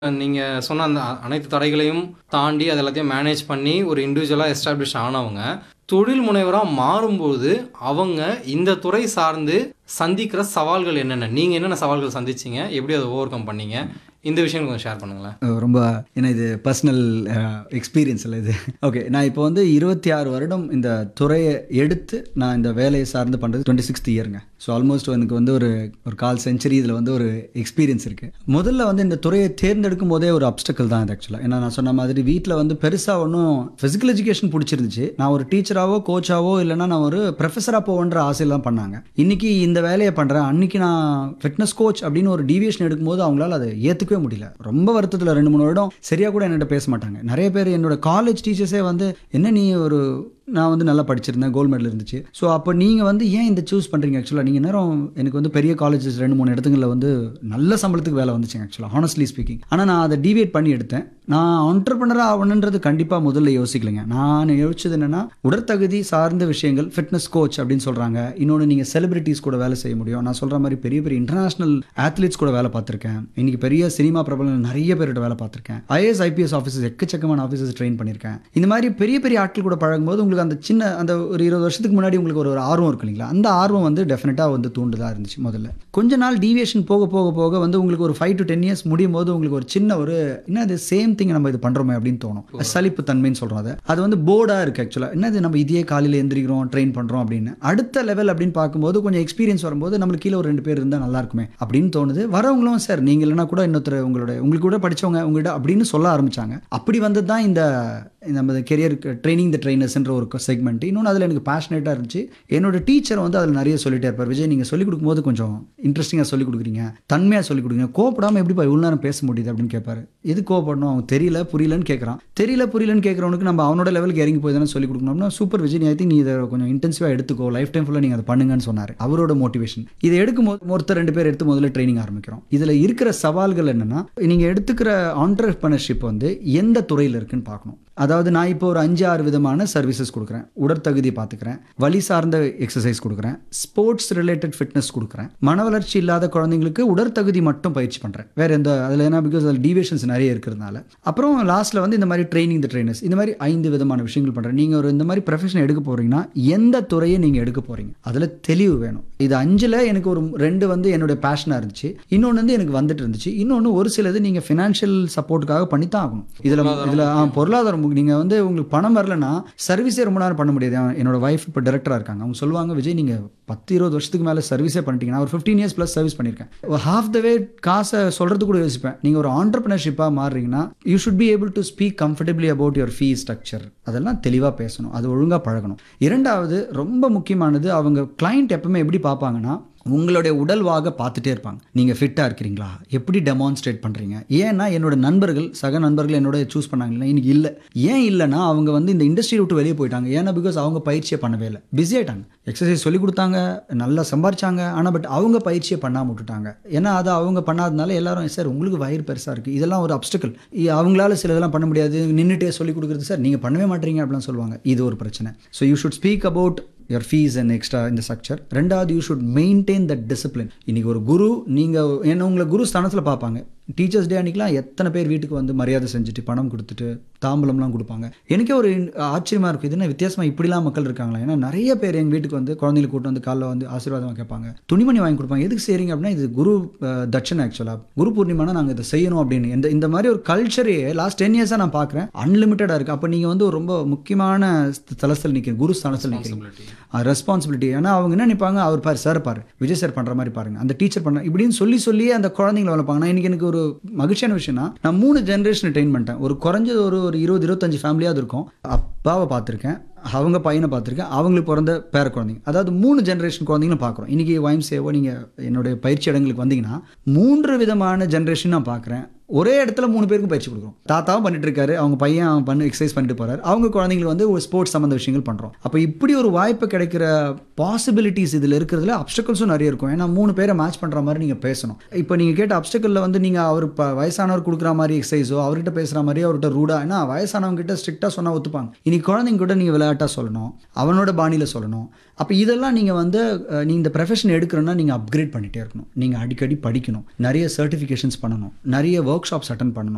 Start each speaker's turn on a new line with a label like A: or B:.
A: நீங்க சொன்ன அந்த அ அனைத்து தடைகளையும் தாண்டி அது எல்லாத்தையும் மேனேஜ் பண்ணி ஒரு இண்டிவிஜுவலா எஸ்டாப்ளிஷ் ஆனவங்க, தொழில் முனைவரா மாறும்போது, அவங்க இந்த துறை சார்ந்து சந்திக்கிற சவால்கள் என்னென்ன? நீங்க என்னென்ன சவால்கள் சந்திச்சீங்க? எப்படி அத ஓவர் கம் பண்ணீங்க? இந்த விஷயம் கொஞ்சம் ஷேர் பண்ணுங்களேன்.
B: அஹ் ரொம்ப ஏன்னா இது பர்சனல் எக்ஸ்பீரியன்ஸ் இல்லை இது ஓகே நான் இப்போ வந்து இருபத்தி ஆறு வருடம் இந்த துறையை எடுத்து நான் இந்த வேலையை சார்ந்து பண்ணுறது டுவெண்ட்டி சிக்ஸ்த் இயருங்க ஸோ ஆல்மோஸ்ட் எனக்கு வந்து ஒரு ஒரு கால் செஞ்சுரி இதில் வந்து ஒரு எக்ஸ்பீரியன்ஸ் இருக்குது முதல்ல வந்து இந்த துறையை தேர்ந்தெடுக்கும் போதே ஒரு அப்டக்கல் தான் இது ஆக்சுவலாக ஏன்னா நான் சொன்ன மாதிரி வீட்டில் வந்து பெருசாக ஒன்றும் ஃபிசிக்கல் எஜுகேஷன் பிடிச்சிருந்துச்சு நான் ஒரு டீச்சராகவோ கோச்சாவோ இல்லைன்னா நான் ஒரு ப்ரொஃபஸராக போவேன்ற ஆசையில் தான் பண்ணாங்க இன்னைக்கு இந்த வேலையை பண்ணுறேன் அன்னைக்கு நான் ஃபிட்னஸ் கோச் அப்படின்னு ஒரு டீவியேஷன் எடுக்கும்போது அவங்களால அதை ஏற்றுக்கவே முடியல ரொம்ப வருத்தத்தில் ரெண்டு மூணு வருடம் சரியாக கூட என்கிட்ட பேச மாட்டாங்க நிறைய பேர் என்னோட காலேஜ் டீச்சர்ஸே வந்து என்ன நீ ஒரு நான் வந்து நல்லா படிச்சிருந்தேன் கோல்டு மெடல் இருந்துச்சு ஸோ அப்போ நீங்கள் வந்து ஏன் இந்த சூஸ் பண்ணுறீங்க ஆக்சுவலாக நீங்கள் நேரம் எனக்கு வந்து பெரிய காலேஜஸ் ரெண்டு மூணு இடத்துங்களில் வந்து நல்ல சம்பளத்துக்கு வேலை வந்துச்சுங்க ஆக்சுவலாக ஹானஸ்ட்லி ஸ்பீக்கிங் ஆனால் நான் அதை டிவியேட் பண்ணி எடுத்தேன் நான் ஆண்டர்பனராக ஆகணுன்றது கண்டிப்பாக முதல்ல யோசிக்கலைங்க நான் யோசிச்சது என்னென்னா உடற்தகுதி சார்ந்த விஷயங்கள் ஃபிட்னஸ் கோச் அப்படின்னு சொல்கிறாங்க இன்னொன்று நீங்கள் செலிபிரிட்டிஸ் கூட வேலை செய்ய முடியும் நான் சொல்கிற மாதிரி பெரிய பெரிய இன்டர்நேஷனல் ஆத்லீட்ஸ் கூட வேலை பார்த்துருக்கேன் இன்னைக்கு பெரிய சினிமா பிரபலம் நிறைய பேர்கிட்ட வேலை பார்த்துருக்கேன் ஐஏஎஸ் ஐபிஎஸ் ஆஃபீஸர்ஸ் எக்கச்சக்கமான ஆஃபீஸர்ஸ் ட்ரெயின் பண்ணியிருக்கேன் இந்த மாதிரி பெரிய பெரிய ஆட்கள் கூட பழகும்போது உங்களுக்கு அந்த சின்ன அந்த ஒரு இருபது வருஷத்துக்கு முன்னாடி உங்களுக்கு ஒரு ஒரு ஆர்வம் இருக்கு இல்லைங்களா அந்த ஆர்வம் வந்து டெஃபினட்டாக வந்து தூண்டுதா இருந்துச்சு முதல்ல கொஞ்ச நாள் டீவியேஷன் போக போக போக வந்து உங்களுக்கு ஒரு ஃபைவ் டு டென் இயர்ஸ் முடியும் போது உங்களுக்கு ஒரு சின்ன ஒரு என்ன இது சேம் திங் நம்ம இது பண்ணுறோமே அப்படின்னு தோணும் சலிப்பு தன்மைன்னு சொல்கிறோம் அதை அது வந்து போர்டாக இருக்குது ஆக்சுவலாக என்னது நம்ம இதையே காலையில் எந்திரிக்கிறோம் ட்ரெயின் பண்ணுறோம் அப்படின்னு அடுத்த லெவல் அப்படின்னு பார்க்கும்போது கொஞ்சம் எக்ஸ்பீரியன்ஸ் வரும்போது நம்மளுக்கு கீழே ஒரு ரெண்டு பேர் இருந்தால் நல்லா இருக்குமே அப்படின்னு தோணுது வரவங்களும் சார் நீங்கள் இல்லைனா கூட இன்னொருத்தர் உங்களோட உங்களுக்கு கூட படிச்சவங்க உங்கள்கிட்ட அப்படின்னு சொல்ல ஆரம்பிச்சாங்க அப்படி வந்து தான் இந்த நம்ம கெரியர் ட்ரைனிங் த ட்ரைனர்ஸ்ன்ற ஒரு செக்மெண்ட் இன்னொன்று அதில் எனக்கு பேஷனேட்டாக இருந்துச்சு என்னோட டீச்சர் வந்து அதில் நிறைய சொல்லிட்டே இருப்பார் விஜய் நீங்கள் சொல்லிக் கொடுக்கும்போது கொஞ்சம் இன்ட்ரெஸ்டிங்காக சொல்லிக் கொடுக்குறீங்க தன்மையாக சொல்லிக் கொடுக்குறீங்க கோப்படாமல் எப்படிப்பா இவ்வளோ நேரம் பேச முடியுது அப்படின்னு கேட்பாரு எது கோவப்படணும் அவன் தெரியல புரியலன்னு கேட்குறான் தெரியல புரியலன்னு கேட்குறவனுக்கு நம்ம அவனோட லெவலுக்கு இறங்கி போய் தானே சொல்லிக் கொடுக்கணும்னா சூப்பர் விஜய் ஐ திங்க் நீ இதை கொஞ்சம் இன்டென்சிவாக எடுத்துக்கோ லைஃப் டைம் ஃபுல்லாக நீங்கள் அதை பண்ணுங்கன்னு சொன்னார் அவரோட மோட்டிவேஷன் இதை எடுக்கும் போது ஒருத்தர் ரெண்டு பேர் எடுத்து முதல்ல ட்ரைனிங் ஆரம்பிக்கிறோம் இதில் இருக்கிற சவால்கள் என்னென்னா நீங்கள் எடுத்துக்கிற ஆண்டர்பனர்ஷிப் வந்து எந்த துறையில் இருக்குன்னு பார்க்கணும் அதாவது நான் இப்போ ஒரு அஞ்சு ஆறு விதமான சர்வீசஸ் கொடுக்குறேன் உடற்தகுதி பார்த்துக்கிறேன் வழி சார்ந்த எக்ஸசைஸ் கொடுக்குறேன் ஸ்போர்ட்ஸ் ரிலேட்டட் ஃபிட்னஸ் கொடுக்குறேன் மன வளர்ச்சி இல்லாத குழந்தைங்களுக்கு உடற்தகுதி மட்டும் பயிற்சி பண்ணுறேன் வேற எந்த அதில் என்ன பிகாஸ் அதில் டீவியேஷன்ஸ் நிறைய இருக்கிறதுனால அப்புறம் லாஸ்ட்டில் வந்து இந்த மாதிரி ட்ரைனிங் த ட்ரைனர்ஸ் இந்த மாதிரி ஐந்து விதமான விஷயங்கள் பண்ணுறேன் நீங்கள் ஒரு இந்த மாதிரி ப்ரொஃபஷன் எடுக்க போகிறீங்கன்னா எந்த துறையை நீங்கள் எடுக்க போகிறீங்க அதில் தெளிவு வேணும் இது அஞ்சில் எனக்கு ஒரு ரெண்டு வந்து என்னுடைய பேஷனாக இருந்துச்சு இன்னொன்று வந்து எனக்கு வந்துட்டு இருந்துச்சு இன்னொன்று ஒரு சிலது நீங்கள் ஃபினான்ஷியல் சப்போர்ட்டுக்காக பண்ணி தான் ஆகணும் இதில் இதில் பொருளாதாரம் நீங்கள் வந்து உங்களுக்கு பணம் வரலன்னா சர்வீஸே ரொம்ப நேரம் பண்ண முடியாது அவன் என்னோட ஒய்ஃப் இப்போ டேரக்டராக இருக்காங்க அவங்க சொல்லுவாங்க விஜய் நீங்கள் பத்து இருபது வருஷத்துக்கு மேலே சர்வீஸே பண்ணிட்டீங்க நான் ஒரு ஃபிஃப்டீன் இயர்ஸ் ப்ளஸ் சர்வீஸ் பண்ணியிருக்கேன் ஹாஃப் த வே காசை சொல்கிறது கூட யோசிப்பேன் நீங்கள் ஒரு ஆண்டர்பிரினர்ஷிப்பாக மாறுறீங்கன்னா you should be able to speak comfortably about your fee structure அதெல்லாம் தெளிவாக பேசணும் அது ஒழுங்காக பழகணும் இரண்டாவது ரொம்ப முக்கியமானது அவங்க கிளைண்ட் எப்பவுமே எப்படி பார்ப்பாங்கன்னா உங்களுடைய உடல்வாக பார்த்துட்டே இருப்பாங்க நீங்கள் ஃபிட்டாக இருக்கிறீங்களா எப்படி டெமான்ஸ்ட்ரேட் பண்ணுறீங்க ஏன்னா என்னோட நண்பர்கள் சக நண்பர்கள் என்னோட சூஸ் பண்ணாங்களா இன்னைக்கு இல்லை ஏன் இல்லைன்னா அவங்க வந்து இந்த இண்டஸ்ட்ரி விட்டு வெளியே போயிட்டாங்க ஏன்னா பிகாஸ் அவங்க பயிற்சியை பண்ணவே இல்லை பிஸி ஆயிட்டாங்க எக்ஸசைஸ் சொல்லி கொடுத்தாங்க நல்லா சம்பாரிச்சாங்க ஆனால் பட் அவங்க பயிற்சியை பண்ணாமல் விட்டுட்டாங்க ஏன்னா அதை அவங்க பண்ணாதனால எல்லாரும் சார் உங்களுக்கு வயிறு பெருசாக இருக்குது இதெல்லாம் ஒரு அப்டக்கல் அவங்களால சில இதெல்லாம் பண்ண முடியாது நின்றுட்டே சொல்லி கொடுக்குறது சார் நீங்கள் பண்ணவே மாட்டீங்க அப்படிலாம் சொல்லுவாங்க இது ஒரு பிரச்சனை so you should speak about your fees and extra இந்த ஸ்ட்ரக்சர் ரெண்டாவது you should maintain that discipline இன்னைக்கு ஒரு குரு நீங்கள் என்ன உங்களை குரு ஸ்தானத்தில் பார்ப்பாங்க டீச்சர்ஸ் டே அன்றைக்கெலாம் எத்தனை பேர் வீட்டுக்கு வந்து மரியாதை செஞ்சுட்டு பணம் கொடுத்துட்டு தாம்பலம்லாம் கொடுப்பாங்க எனக்கே ஒரு ஆச்சரியமாக இருக்கும் இது என்ன வித்தியாசமாக இப்படிலாம் மக்கள் இருக்காங்களா ஏன்னா நிறைய பேர் எங்கள் வீட்டுக்கு வந்து குழந்தைகளை கூட்டு வந்து காலைல வந்து ஆசீர்வாதமாக கேட்பாங்க துணிமணி வாங்கி கொடுப்பாங்க எதுக்கு செய்கிறீங்க அப்படின்னா இது குரு தட்சணை ஆக்சுவலாக குரு பூர்ணிமானா நாங்கள் இதை செய்யணும் அப்படின்னு இந்த இந்த மாதிரி ஒரு கல்ச்சரையே லாஸ்ட் டென் இயர்ஸாக நான் பார்க்குறேன் அன்லிமிட்டடாக இருக்குது அப்போ நீங்கள் வந்து ஒரு ரொம்ப முக்கியமான தலத்தில் நிற்கிறீங்க குரு ஸ்தானத்தில் நிற்கிறீங்க ரெஸ்பான்சிபிலிட்டி ஏன்னா அவங்க என்ன நினைப்பாங்க அவர் பாரு சார் பாரு விஜய் சார் பண்ணுற மாதிரி பாருங்க அந்த டீச்சர் பண்ண இப்படின்னு சொல்லி சொல்லியே அந்த குழந்தைங்களை வளர்ப்பாங்க நான் இன்னைக்கு எனக்கு ஒரு மகிழ்ச்சியான விஷயம்னா நான் மூணு ஜென்ரேஷன் ட்ரெயின் பண்ணிட்டேன் ஒரு குறைஞ்சது ஒரு ஒரு இருபது இருபத்தஞ்சு ஃபேமிலியாவது இருக்கும் அப்பாவை பார்த்துருக்கேன் அவங்க பையனை பார்த்துருக்கேன் அவங்களுக்கு பிறந்த பேர குழந்தைங்க அதாவது மூணு ஜென்ரேஷன் குழந்தைங்களும் பார்க்குறோம் இன்றைக்கி வாய்ம் சேவோ நீங்கள் என்னுடைய பயிற்சி இடங்களுக்கு வந்தீங்கன்னா மூன்று விதமான ஜென்ரேஷன் நான் பார்க்குறேன் ஒரே இடத்துல மூணு பேருக்கும் பயிற்சி கொடுக்குறோம் தாத்தாவும் பண்ணிட்டு இருக்காரு அவங்க பையன் அவன் பண்ணி எக்ஸசைஸ் பண்ணிட்டு போறாரு அவங்க குழந்தைங்களுக்கு வந்து ஒரு ஸ்போர்ட்ஸ் சம்மந்த விஷயங்கள் பண்ணுறோம் அப்போ இப்படி ஒரு வாய்ப்பு கிடைக்கிற பாசிபிலிட்டிஸ் இதில் இருக்கிறதுல அப்டக்கல்ஸும் நிறைய இருக்கும் ஏன்னா மூணு பேரை மேட்ச் பண்ணுற மாதிரி நீங்கள் பேசணும் இப்போ நீங்கள் கேட்ட அப்டக்கலில் வந்து நீங்கள் அவர் இப்போ வயசானவர் கொடுக்குற மாதிரி எக்ஸசைஸோ அவர்கிட்ட பேசுகிற மாதிரி அவர்கிட்ட ரூடா ஏன்னா வயசானவங்க கிட்ட ஸ்ட்ரிக்டாக சொன்னால் ஒத்துப்பாங்க இன்னைக்கு குழந்தைங்க கூட நீங்கள் விளையாட்டாக சொல்லணும் அவனோட பாணியில் சொல்லணும் அப்போ இதெல்லாம் நீங்கள் வந்து நீங்கள் இந்த ப்ரொஃபஷன் எடுக்கிறோன்னா நீங்கள் அப்கிரேட் பண்ணிகிட்டே இருக்கணும் நீங்கள் அடிக்கடி படிக்கணும் நிறைய சர்டிஃபிகேஷன்ஸ் பண்ணணும் நிறைய ஒர்க் ஷாப்ஸ் அட்டன் பண்ணணும்